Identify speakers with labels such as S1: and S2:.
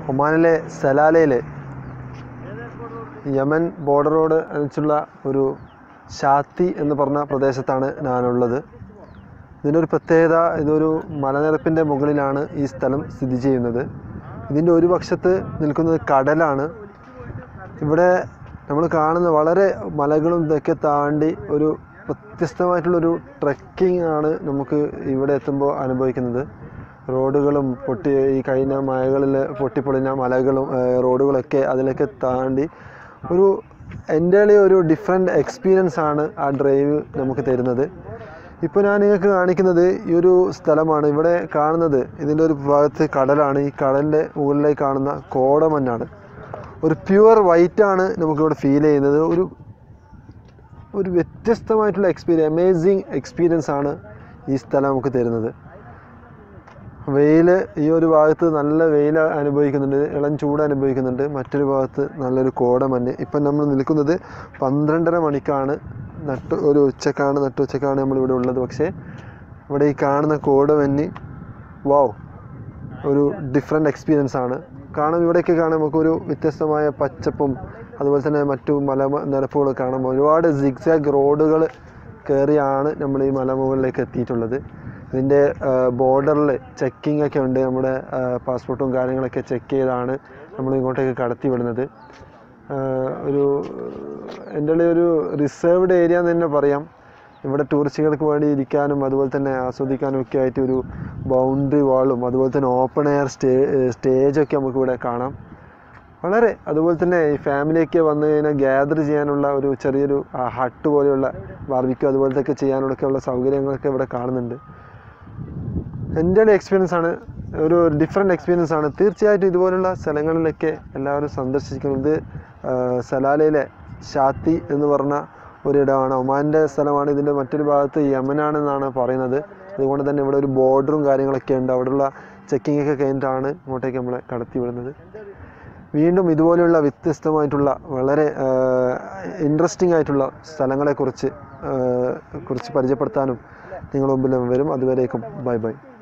S1: ഒമാനിലെ സലാലയിൽ യമൻ ബോർഡറോട് അനുസരിച്ചുള്ള ഒരു ഷാത്തി എന്ന് പറഞ്ഞ പ്രദേശത്താണ് ഞാനുള്ളത് ഇതിൻ്റെ ഒരു പ്രത്യേകത ഇതൊരു മലനിരപ്പിൻ്റെ മുകളിലാണ് ഈ സ്ഥലം സ്ഥിതി ചെയ്യുന്നത് ഇതിൻ്റെ ഒരു പക്ഷത്ത് നിൽക്കുന്നത് കടലാണ് ഇവിടെ നമ്മൾ കാണുന്ന വളരെ മലകളും ഇതൊക്കെ താണ്ടി ഒരു വ്യത്യസ്തമായിട്ടുള്ളൊരു ട്രെക്കിംഗ് ആണ് നമുക്ക് ഇവിടെ എത്തുമ്പോൾ അനുഭവിക്കുന്നത് റോഡുകളും പൊട്ടി ഈ കഴിഞ്ഞ മഴകളിൽ പൊട്ടിപ്പൊളിഞ്ഞ മലകളും ഏഹ്, റോഡുകളൊക്കെ അതിലൊക്കെ താണ്ടി ഒരു എൻ്റെളി ഒരു ഡിഫറെൻ്റ് എക്സ്പീരിയൻസ് ആണ് ആ ഡ്രൈവ് നമുക്ക് തരുന്നത് ഇപ്പോൾ ഞാൻ നിങ്ങൾക്ക് കാണിക്കുന്നത് ഈ ഒരു സ്ഥലമാണ് ഇവിടെ കാണുന്നത് ഇതിൻ്റെ ഒരു ഭാഗത്ത് കടലാണ് ഈ കടലിൻ്റെ മുകളിലേക്ക് കാണുന്ന കോടമഞ്ഞാണ് ഒരു പ്യുവർ വൈറ്റ് ആണ് നമുക്കിവിടെ ഫീൽ ചെയ്യുന്നത് ഒരു ഒരു വ്യത്യസ്തമായിട്ടുള്ള എക്സ്പീരിയൻസ് അമേസിങ് എക്സ്പീരിയൻസ് ആണ് ഈ സ്ഥലം നമുക്ക് തരുന്നത് വെയിൽ ഈ ഒരു ഭാഗത്ത് നല്ല വെയിൽ അനുഭവിക്കുന്നുണ്ട് ഇളം ചൂട് അനുഭവിക്കുന്നുണ്ട് മറ്റൊരു ഭാഗത്ത് നല്ലൊരു കോടമഞ്ഞ് ഇപ്പം നമ്മൾ നിൽക്കുന്നത് പന്ത്രണ്ടര മണിക്കാണ് നട്ട് ഒരു ഉച്ചക്കാണ് നട്ടുച്ചക്കാണ് നമ്മളിവിടെ ഉള്ളത് പക്ഷേ ഇവിടെ ഈ കാണുന്ന കോടമഞ്ഞ് വാവ് ഒരു ഡിഫറെൻ്റ് എക്സ്പീരിയൻസ് ആണ് കാണാം ഇവിടെയൊക്കെ കാണാൻ നമുക്കൊരു വ്യത്യസ്തമായ പച്ചപ്പും അതുപോലെ തന്നെ മറ്റു മല നിരപ്പുകൾ കാണുമ്പോൾ ഒരുപാട് സിഗ്സാഗ് റോഡുകൾ കയറിയാണ് നമ്മൾ ഈ മലമുകളിലേക്ക് എത്തിയിട്ടുള്ളത് ഇതിൻ്റെ ബോർഡറിൽ ചെക്കിംഗ് ഒക്കെ ഉണ്ട് നമ്മുടെ പാസ്പോർട്ടും കാര്യങ്ങളൊക്കെ ചെക്ക് ചെയ്താണ് നമ്മൾ ഇങ്ങോട്ടേക്ക് കടത്തി വിടുന്നത് ആഹ് ഒരു എൻ്റെ ഉള്ളിൽ ഒരു റിസർവ്ഡ് ഏരിയ എന്ന് തന്നെ പറയാം ഇവിടെ ടൂറിസ്റ്റുകൾക്ക് വേണ്ടി ഇരിക്കാനും അതുപോലെ തന്നെ ആസ്വദിക്കാനും ഒക്കെ ആയിട്ട് ഒരു ബൗണ്ടറി വാളും അതുപോലെ തന്നെ ഓപ്പൺ എയർ സ്റ്റേ സ്റ്റേജൊക്കെ നമുക്ക് ഇവിടെ കാണാം വളരെ അതുപോലെ തന്നെ ഈ ഫാമിലിയൊക്കെ വന്നു കഴിഞ്ഞാൽ ഗ്യാദർ ചെയ്യാനുള്ള ഒരു ചെറിയൊരു ഹട്ട് പോലെയുള്ള ബാർബിക്യൂ അതുപോലത്തെ ഒക്കെ ചെയ്യാനുള്ളൊക്കെ ഉള്ള സൗകര്യങ്ങളൊക്കെ ഇവിടെ കാണുന്നുണ്ട് എൻ്റെ ഒരു എക്സ്പീരിയൻസ് ആണ് ഒരു ഡിഫറെൻ്റ് എക്സ്പീരിയൻസ് ആണ് തീർച്ചയായിട്ടും ഇതുപോലുള്ള സ്ഥലങ്ങളിലൊക്കെ എല്ലാവരും സന്ദർശിക്കുന്നത് സലാലയിലെ ഷാത്തി എന്ന് പറഞ്ഞ ഒരിടമാണ് ഒമാൻ്റെ സ്ഥലമാണ് ഇതിൻ്റെ മറ്റൊരു ഭാഗത്ത് യമനാണെന്നാണ് പറയുന്നത് അതുകൊണ്ട് തന്നെ ഇവിടെ ഒരു ബോർഡറും കാര്യങ്ങളൊക്കെ ഉണ്ട് അവിടെയുള്ള ചെക്കിംഗ് ഒക്കെ കഴിഞ്ഞിട്ടാണ് ഇങ്ങോട്ടേക്ക് നമ്മളെ കടത്തി വിടുന്നത് വീണ്ടും ഇതുപോലെയുള്ള വ്യത്യസ്തമായിട്ടുള്ള വളരെ ഇൻട്രസ്റ്റിംഗ് ആയിട്ടുള്ള സ്ഥലങ്ങളെക്കുറിച്ച് ആ, കുറിച്ച് പരിചയപ്പെടുത്താനും നിങ്ങളുടെ മുമ്പിൽ വരും അതുവരേക്കും ബൈ ബൈ